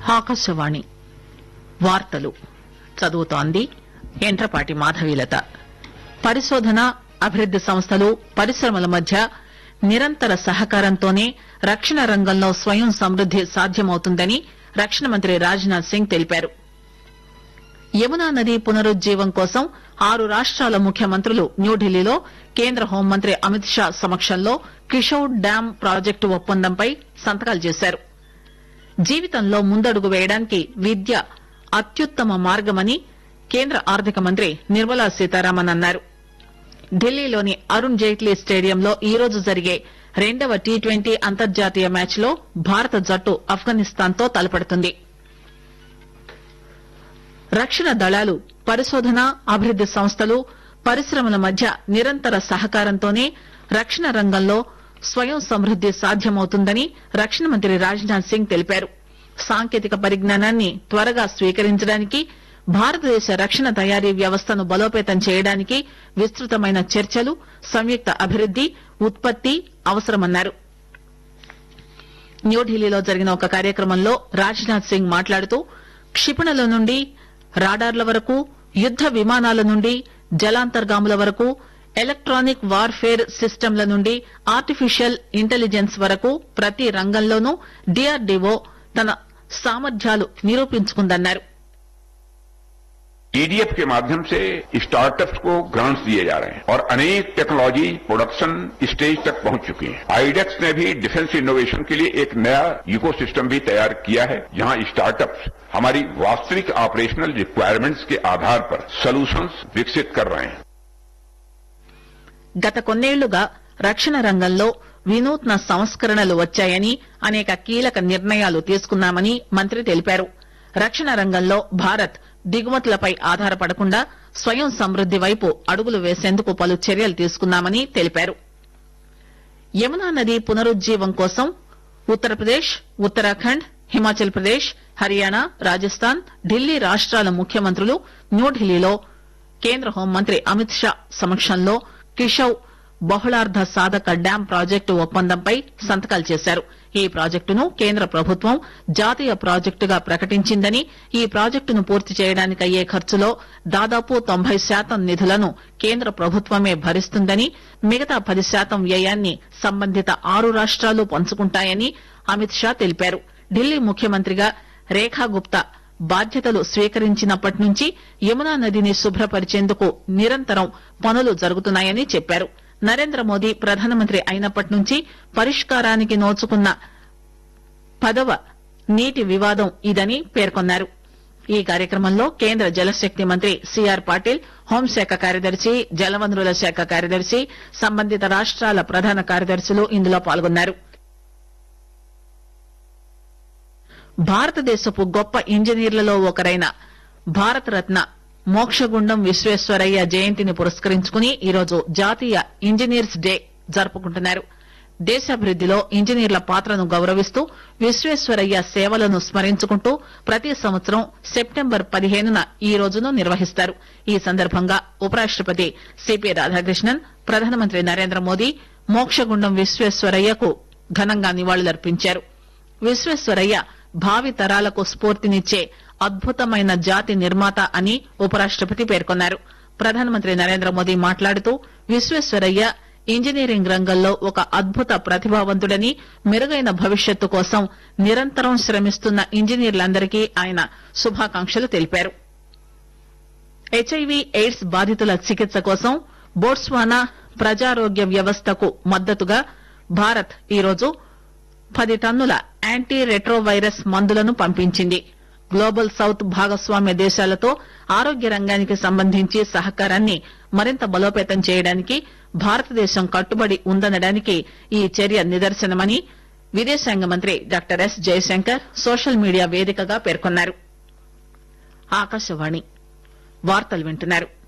ఆకాశవాణి వార్తలు చదువుతోంది ఎంట్రపాటి మాధవీలత పరిశోధన అభివృద్ది సంస్థలు పరిశ్రమల మధ్య నిరంతర సహకారంతోనే రక్షణ రంగంలో స్వయం సమృద్ది సాధ్యమవుతుందని రక్షణ మంత్రి రాజ్ నాథ్ సింగ్ తెలిపారు యమునా నది పునరుజ్జీవం కోసం ఆరు రాష్టాల ముఖ్యమంత్రులు న్యూఢిల్లీలో కేంద్ర హోంమంత్రి అమిత్ షా సమక్షంలో కిషోర్ డ్యాం ప్రాజెక్టు ఒప్పందంపై సంతకాలు చేశారు జీవితంలో ముందడుగు వేయడానికి విద్య అత్యుత్తమ మార్గమని కేంద్ర ఆర్థిక మంత్రి నిర్మలా సీతారామన్ అన్నారు ఢిల్లీలోని అరుణ్ జైట్లీ స్టేడియంలో ఈరోజు జరిగే రెండవ టీ ట్వంటీ అంతర్జాతీయ మ్యాచ్ లో భారత జట్టు ఆఫ్ఘనిస్తాన్ తో తలపడుతుంది రక్షణ దళాలు పరిశోధన అభివృద్ది సంస్థలు పరిశ్రమల మధ్య నిరంతర సహకారంతోనే రక్షణ రంగంలో స్వయం సమృద్ది సాధ్యమవుతుందని రక్షణ మంత్రి రాజ్ నాథ్ సింగ్ తెలిపారు సాంకేతిక పరిజ్ఞానాన్ని త్వరగా స్వీకరించడానికి భారతదేశ రక్షణ తయారీ వ్యవస్థను బలోపేతం చేయడానికి విస్తృతమైన చర్చలు సంయుక్త అభివృద్ది ఉత్పత్తి అవసరమన్నారు న్యూఢిల్లీలో జరిగిన ఒక కార్యక్రమంలో రాజ్ నాథ్ సింగ్ మాట్లాడుతూ క్షిపణుల నుండి రాడార్ల వరకు యుద్ద విమానాల నుండి జలాంతర్గాముల వరకు ఎలక్టానిక్ వార్ఫేర్ సిస్టంల నుండి ఆర్టిఫిషియల్ ఇంటెలిజెన్స్ వరకు ప్రతి రంగంలోనూ డీఆర్డీఓ తన సామర్థ్యాలు నిరూపించుకుందన్నారు ईडीएफ के माध्यम से स्टार्टअप्स को ग्रांट्स दिए जा रहे हैं और अनेक टेक्नोलॉजी प्रोडक्शन स्टेज तक पहुंच चुकी है आईडेक्स ने भी डिफेंस इनोवेशन के लिए एक नया इकोसिस्टम भी तैयार किया है जहां स्टार्टअप्स हमारी वास्तविक ऑपरेशनल रिक्वायरमेंट्स के आधार पर सोल्यूशंस विकसित कर रहे हैं గత కొన్నేళ్లుగా రక్షణ రంగంలో వినూత్న సంస్కరణలు వచ్చాయని అనేక కీలక నిర్ణయాలు తీసుకున్నామని మంత్రి తెలిపారు రక్షణ రంగంలో భారత్ దిగుమతులపై ఆధారపడకుండా స్వయం సమృద్ది వైపు అడుగులు వేసేందుకు పలు చర్యలు తీసుకున్నామని తెలిపారు యమునా నది పునరుజ్జీవం కోసం ఉత్తరప్రదేశ్ ఉత్తరాఖండ్ హిమాచల్ ప్రదేశ్ హర్యానా రాజస్థాన్ ఢిల్లీ రాష్టాల ముఖ్యమంత్రులు న్యూఢిల్లీలో కేంద్ర హోంమంత్రి అమిత్ షా సమక్షంలో కిషవ్ బహుళార్ధ సాధక డ్యాం ప్రాజెక్టు ఒప్పందంపై సంతకాలు చేశారు ఈ ప్రాజెక్టును కేంద్ర ప్రభుత్వం జాతీయ ప్రాజెక్టుగా ప్రకటించిందని ఈ ప్రాజెక్టును పూర్తి చేయడానికి అయ్యే ఖర్చులో దాదాపు తొంభై శాతం నిధులను కేంద్ర ప్రభుత్వమే భరిస్తుందని మిగతా పది శాతం వ్యయాన్ని సంబంధిత ఆరు రాష్టాలు పంచుకుంటాయని అమిత్ షా తెలిపారు ఢిల్లీ ముఖ్యమంత్రిగా రేఖా గుప్తా బాధ్యతలు స్వీకరించినప్పటి నుంచి యమునా నదిని శుభ్రపరిచేందుకు నిరంతరం పనులు జరుగుతున్నాయని చెప్పారు నరేంద్ర మోదీ ప్రధానమంత్రి అయినప్పటి నుంచి పరిష్కారానికి నోచుకున్న పదవ నీటి వివాదం ఇదని పేర్కొన్నారు ఈ కార్యక్రమంలో కేంద్ర జలశక్తి మంత్రి సిఆర్ పాటిల్ హోంశాఖ కార్యదర్శి జలవనరుల శాఖ కార్యదర్శి సంబంధిత రాష్టాల ప్రధాన కార్యదర్శులు ఇందులో పాల్గొన్నారు భారతదేశపు గొప్ప ఇంజనీర్లలో ఒకరైన భారతరత్న మోక్షగుండం విశ్వేశ్వరయ్య జయంతిని పురస్కరించుకుని ఈరోజు జాతీయ ఇంజనీర్స్ డే జరుపుకుంటున్నారు దేశాభివృద్దిలో ఇంజనీర్ల పాత్రను గౌరవిస్తూ విశ్వేశ్వరయ్య సేవలను స్మరించుకుంటూ ప్రతి సంవత్సరం సెప్టెంబర్ పదిహేనున ఈ రోజును నిర్వహిస్తారు ఈ సందర్భంగా ఉపరాష్టపతి సిపి రాధాకృష్ణన్ ప్రధానమంత్రి నరేంద్ర మోదీ మోక్షగుండం విశ్వేశ్వరయ్యకు ఘనంగా నివాళులర్పించారు విశ్వేశ్వరయ్య భావి తరాలకు స్ఫూర్తినిచ్చే అద్భుతమైన జాతి నిర్మాత అని ఉపరాష్టపతి పేర్కొన్నారు ప్రధానమంత్రి నరేంద్ర మోదీ మాట్లాడుతూ విశ్వేశ్వరయ్య ఇంజనీరింగ్ రంగంలో ఒక అద్భుత ప్రతిభావంతుడని మెరుగైన భవిష్యత్తు కోసం నిరంతరం శ్రమిస్తున్న ఇంజనీర్లందరికీ ఆయన శుభాకాంక్షలు తెలిపారు హెచ్ఐవి ఎయిడ్స్ బాధితుల చికిత్స కోసం బోట్స్వానా ప్రజారోగ్య వ్యవస్థకు మద్దతుగా భారత్ ఈరోజు పది టన్నుల యాంటీ రెట్రోవైరస్ మందులను పంపించింది గ్లోబల్ సౌత్ భాగస్వామ్య దేశాలతో ఆరోగ్య రంగానికి సంబంధించి సహకారాన్ని మరింత బలోపేతం చేయడానికి భారతదేశం కట్టుబడి ఉందనడానికి ఈ చర్య నిదర్శనమని విదేశాంగ మంత్రి doctor S Jaishankar social media వేదికగా పేర్కొన్నారు ఆకాశవాణి వార్తలు వింటున్నారు